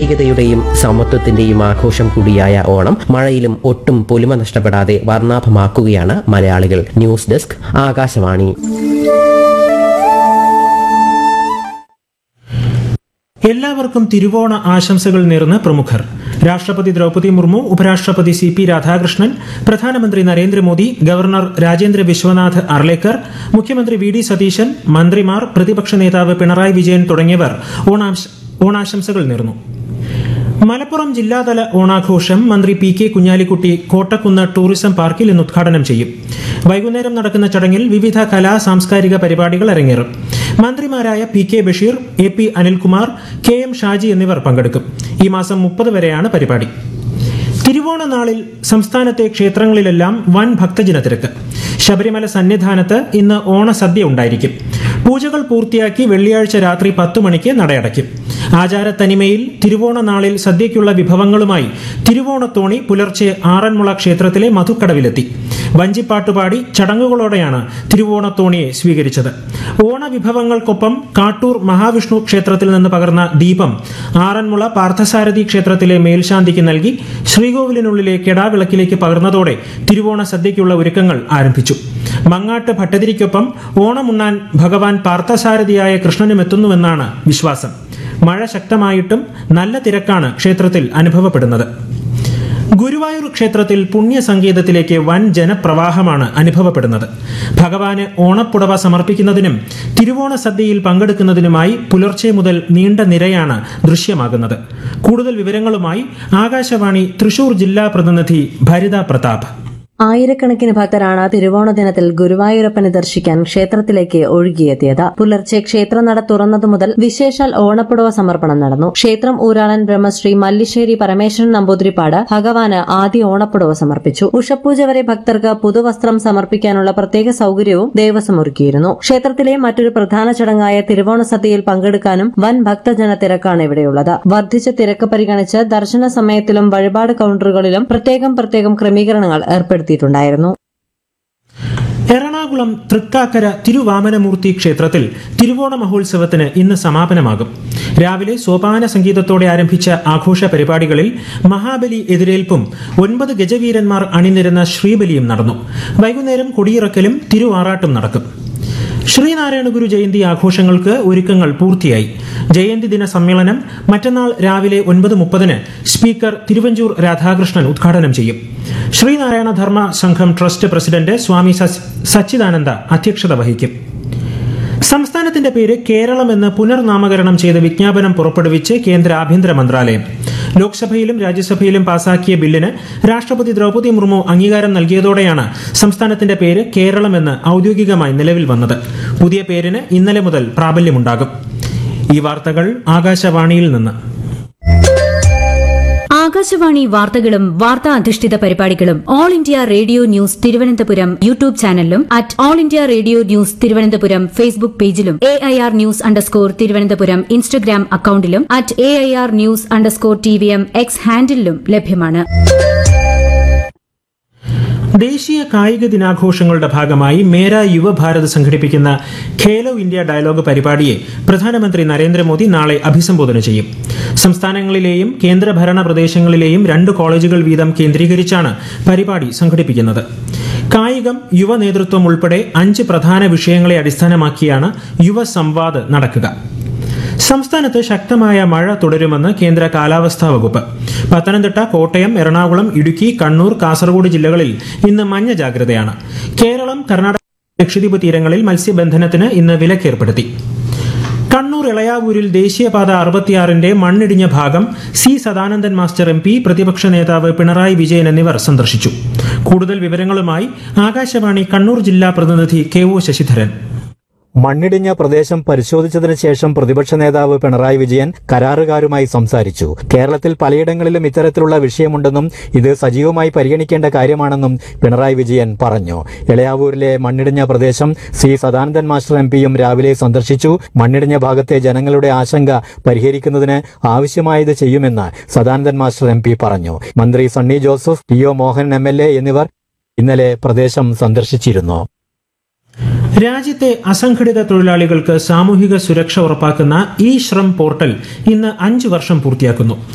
സാമൂഹികതയുടെയും സമത്വത്തിന്റെയും ആഘോഷം കൂടിയായ ഓണം മഴയിലും ഒട്ടും പൊലിമ നഷ്ടപ്പെടാതെ വർണ്ണാഭമാക്കുകയാണ് മലയാളികൾ ന്യൂസ് ഡെസ്ക് ആകാശവാണി എല്ലാവർക്കും തിരുവോണ ആശംസകൾ നേർന്ന് പ്രമുഖർ രാഷ്ട്രപതി ദ്രൗപദി മുർമു ഉപരാഷ്ട്രപതി സി പി രാധാകൃഷ്ണൻ പ്രധാനമന്ത്രി നരേന്ദ്രമോദി ഗവർണർ രാജേന്ദ്ര വിശ്വനാഥ് അർലേക്കർ മുഖ്യമന്ത്രി വി ഡി സതീശൻ മന്ത്രിമാർ പ്രതിപക്ഷ നേതാവ് പിണറായി വിജയൻ തുടങ്ങിയവർ ഓണാംശ- ഓണാശംസകൾ നേർന്നു മലപ്പുറം ജില്ലാതല ഓണാഘോഷം മന്ത്രി P K Kunhalikutty Kottakkunnu tourism പാർക്കിൽ ഇന്ന് ഉദ്ഘാടനം ചെയ്യും വൈകുന്നേരം നടക്കുന്ന ചടങ്ങിൽ വിവിധ കലാ സാംസ്കാരിക പരിപാടികൾ അരങ്ങേറും മന്ത്രിമാരായ P K Basheer A P Anilkumar K M Shaji എന്നിവർ പങ്കെടുക്കും ഈ മാസം മുപ്പത് വരെയാണ് പരിപാടി തിരുവോണ നാളിൽ സംസ്ഥാനത്തെ ക്ഷേത്രങ്ങളിലെല്ലാം വൻ ഭക്തജന തിരക്ക് ശബരിമല സന്നിധാനത്ത് ഇന്ന് ഓണസദ്യ ഉണ്ടായിരിക്കും പൂജകൾ പൂർത്തിയാക്കി വെള്ളിയാഴ്ച രാത്രി പത്തു മണിക്ക് നടയടയ്ക്കും ആചാരത്തനിമയിൽ തിരുവോണ നാളിൽ സദ്യയ്ക്കുള്ള വിഭവങ്ങളുമായി തിരുവോണത്തോണി പുലർച്ചെ ആറന്മുള ക്ഷേത്രത്തിലെ മധുക്കടവിലെത്തി വഞ്ചിപ്പാട്ടുപാടി ചടങ്ങുകളോടെയാണ് തിരുവോണത്തോണിയെ സ്വീകരിച്ചത് ഓണവിഭവങ്ങൾക്കൊപ്പം കാട്ടൂർ മഹാവിഷ്ണു ക്ഷേത്രത്തിൽ നിന്ന് പകർന്ന ദീപം ആറന്മുള പാർത്ഥസാരഥി ക്ഷേത്രത്തിലെ മേൽശാന്തിക്ക് നൽകി ശ്രീകോവിലിനുള്ളിലെ കെടാവിളക്കിലേക്ക് പകർന്നതോടെ തിരുവോണ സദ്യയ്ക്കുള്ള ഒരുക്കങ്ങൾ ആരംഭിച്ചു മങ്ങാട്ട് ഭട്ടതിരിക്കൊപ്പം ഓണമുണ്ണാൻ ഭഗവാൻ പാർത്ഥസാരഥിയായ കൃഷ്ണനും എത്തുന്നുവെന്നാണ് വിശ്വാസം മഴ ശക്തമായിട്ടും നല്ല തിരക്കാണ് ക്ഷേത്രത്തിൽ അനുഭവപ്പെടുന്നത് ഗുരുവായൂർ ക്ഷേത്രത്തിൽ പുണ്യസങ്കേതത്തിലേക്ക് വൻ ജനപ്രവാഹമാണ് അനുഭവപ്പെടുന്നത് ഭഗവാന് ഓണപ്പുടവ സമർപ്പിക്കുന്നതിനും തിരുവോണ സദ്യയിൽ പങ്കെടുക്കുന്നതിനുമായി പുലർച്ചെ മുതൽ നീണ്ട നിരയാണ് ദൃശ്യമാകുന്നത് കൂടുതൽ വിവരങ്ങളുമായി ആകാശവാണി തൃശൂർ ജില്ലാ പ്രതിനിധി ഭരിത പ്രതാപ് ആയിരക്കണക്കിന് ഭക്തരാണ് തിരുവോണ ദിനത്തിൽ ഗുരുവായൂരപ്പനെ ദർശിക്കാൻ ക്ഷേത്രത്തിലേക്ക് ഒഴുകിയെത്തിയത് പുലർച്ചെ ക്ഷേത്രനട തുറന്നതു മുതൽ വിശേഷാൽ ഓണപ്പുടവ സമർപ്പണം നടന്നു ക്ഷേത്രം ഊരാളൻ ബ്രഹ്മശ്രീ മല്ലിശ്ശേരി പരമേശ്വരൻ നമ്പൂതിരിപ്പാട് ഭഗവാന് ആദ്യ ഓണപ്പുടവ സമർപ്പിച്ചു ഉഷപൂജ വരെ ഭക്തർക്ക് പുതുവസ്ത്രം സമർപ്പിക്കാനുള്ള പ്രത്യേക സൌകര്യവും ദേവസ്വം ഒരുക്കിയിരുന്നു ക്ഷേത്രത്തിലെ മറ്റൊരു പ്രധാന ചടങ്ങായ തിരുവോണ സദ്യയിൽ പങ്കെടുക്കാനും വൻ ഭക്തജന തിരക്കാണ് ഇവിടെയുള്ളത് വർദ്ധിച്ച തിരക്ക് പരിഗണിച്ച് ദർശന സമയത്തിലും വഴിപാട് കൌണ്ടറുകളിലും പ്രത്യേകം പ്രത്യേകം ക്രമീകരണങ്ങൾ ഏർപ്പെടുത്തിയിട്ടുണ്ടായിരുന്നു എറണാകുളം തൃക്കാക്കര തിരുവാമനമൂർത്തി ക്ഷേത്രത്തിൽ തിരുവോണ മഹോത്സവത്തിന് ഇന്ന് സമാപനമാകും രാവിലെ സോപാന സംഗീതത്തോടെ ആരംഭിച്ച ആഘോഷ പരിപാടികളിൽ മഹാബലി എതിരേൽപ്പും ഒൻപത് ഗജവീരന്മാർ അണിനിരുന്ന ശ്രീബലിയും നടന്നു വൈകുന്നേരം കൊടിയിറക്കലും തിരുവാറാട്ടും നടക്കും ശ്രീനാരായണ ഗുരു ജയന്തി ആഘോഷങ്ങൾക്ക് ഒരുക്കങ്ങൾ പൂർത്തിയായി ജയന്തി ദിന സമ്മേളനം മറ്റന്നാൾ രാവിലെ ഒൻപത് മുപ്പതിന് സ്പീക്കർ തിരുവഞ്ചൂർ രാധാകൃഷ്ണൻ ഉദ്ഘാടനം ചെയ്യും ശ്രീനാരായണ ധർമ്മ സംഘം ട്രസ്റ്റ് പ്രസിഡന്റ് സ്വാമി സച്ച്- സച്ചിദാനന്ദ അധ്യക്ഷത വഹിക്കും സംസ്ഥാനത്തിന്റെ പേര് കേരളം എന്ന് പുനർനാമകരണം ചെയ്ത വിജ്ഞാപനം പുറപ്പെടുവിച്ച് കേന്ദ്ര ആഭ്യന്തര മന്ത്രാലയം ലോക്സഭയിലും രാജ്യസഭയിലും പാസാക്കിയ ബില്ലിന് രാഷ്ട്രപതി ദ്രൗപദി മുർമു അംഗീകാരം നൽകിയതോടെയാണ് സംസ്ഥാനത്തിന്റെ പേര് കേരളം എന്ന് ഔദ്യോഗികമായി നിലവിൽ വന്നത് പുതിയ പേരിന് ഇന്നലെ മുതൽ പ്രാബല്യമുണ്ടാകും ഈ വാർത്തകൾ ആകാശവാണിയിൽ നിന്ന് ആകാശവാണി വാർത്തകളും വാർത്താ അധിഷ്ഠിത പരിപാടികളും all India radio news Thiruvananthapuram YouTube ചാനലിലും at all India radio news Thiruvananthapuram Facebook പേജിലും A I R news underscore Thiruvananthapuram Instagram അക്കൌണ്ടിലും at A I R news underscore T V M X ഹാൻഡിലും ലഭ്യമാണ് ദേശീയ കായിക ദിനാഘോഷങ്ങളുടെ ഭാഗമായി മേര യുവഭാരത് സംഘടിപ്പിക്കുന്ന ഖേലോ ഇന്ത്യ ഡയലോഗ് പരിപാടിയെ പ്രധാനമന്ത്രി നരേന്ദ്രമോദി നാളെ അഭിസംബോധന ചെയ്യും സംസ്ഥാനങ്ങളിലെയും കേന്ദ്രഭരണ പ്രദേശങ്ങളിലെയും രണ്ട് കോളേജുകൾ വീതം കേന്ദ്രീകരിച്ചാണ് പരിപാടി സംഘടിപ്പിക്കുന്നത് കായികം യുവ നേതൃത്വം ഉൾപ്പെടെ അഞ്ച് പ്രധാന വിഷയങ്ങളെ അടിസ്ഥാനമാക്കിയാണ് യുവ സംവാദ് നടക്കുക സംസ്ഥാനത്ത് ശക്തമായ മഴ തുടരുമെന്ന് കേന്ദ്ര കാലാവസ്ഥാ വകുപ്പ് പത്തനംതിട്ട കോട്ടയം എറണാകുളം ഇടുക്കി കണ്ണൂർ കാസർഗോഡ് ജില്ലകളിൽ ഇന്ന് മഞ്ഞ ജാഗ്രതയാണ് കേരളം കർണാടക ലക്ഷദ്വീപ് തീരങ്ങളിൽ മത്സ്യബന്ധനത്തിന് ഇന്ന് വിലക്കേർപ്പെടുത്തി കണ്ണൂർ ഇളയാവൂരിൽ ദേശീയപാത അറുപത്തിയാറിന്റെ മണ്ണിടിഞ്ഞ ഭാഗം C Sadanandan master M P പ്രതിപക്ഷ നേതാവ് പിണറായി വിജയൻ എന്നിവർ സന്ദർശിച്ചു കൂടുതൽ വിവരങ്ങളുമായി ആകാശവാണി കണ്ണൂർ ജില്ലാ പ്രതിനിധി കെ ഒ ശശിധരൻ മണ്ണിടിഞ്ഞ പ്രദേശം പരിശോധിച്ചതിന് ശേഷം പ്രതിപക്ഷ നേതാവ് പിണറായി വിജയൻ കരാറുകാരുമായി സംസാരിച്ചു കേരളത്തിൽ പലയിടങ്ങളിലും ഇത്തരത്തിലുള്ള വിഷയമുണ്ടെന്നും ഇത് സജീവമായി പരിഗണിക്കേണ്ട കാര്യമാണെന്നും പിണറായി വിജയൻ പറഞ്ഞു ഇളയാവൂരിലെ മണ്ണിടിഞ്ഞ പ്രദേശം സി സദാനന്ദൻ മാസ്റ്റർ എം പിയും രാവിലെ സന്ദർശിച്ചു മണ്ണിടിഞ്ഞ ഭാഗത്തെ ജനങ്ങളുടെ ആശങ്ക പരിഹരിക്കുന്നതിന് ആവശ്യമായത് ചെയ്യുമെന്ന് സദാനന്ദൻ മാസ്റ്റർ എം പി പറഞ്ഞു മന്ത്രി Sunny Joseph T O Mohan M L A എന്നിവർ ഇന്നലെ പ്രദേശം സന്ദർശിച്ചിരുന്നു രാജ്യത്തെ അസംഘടിത തൊഴിലാളികൾക്ക് സാമൂഹിക സുരക്ഷ ഉറപ്പാക്കുന്ന ഇ ശ്രം പോർട്ടൽ ഇന്ന് അഞ്ച് വർഷം പൂർത്തിയാക്കുന്നു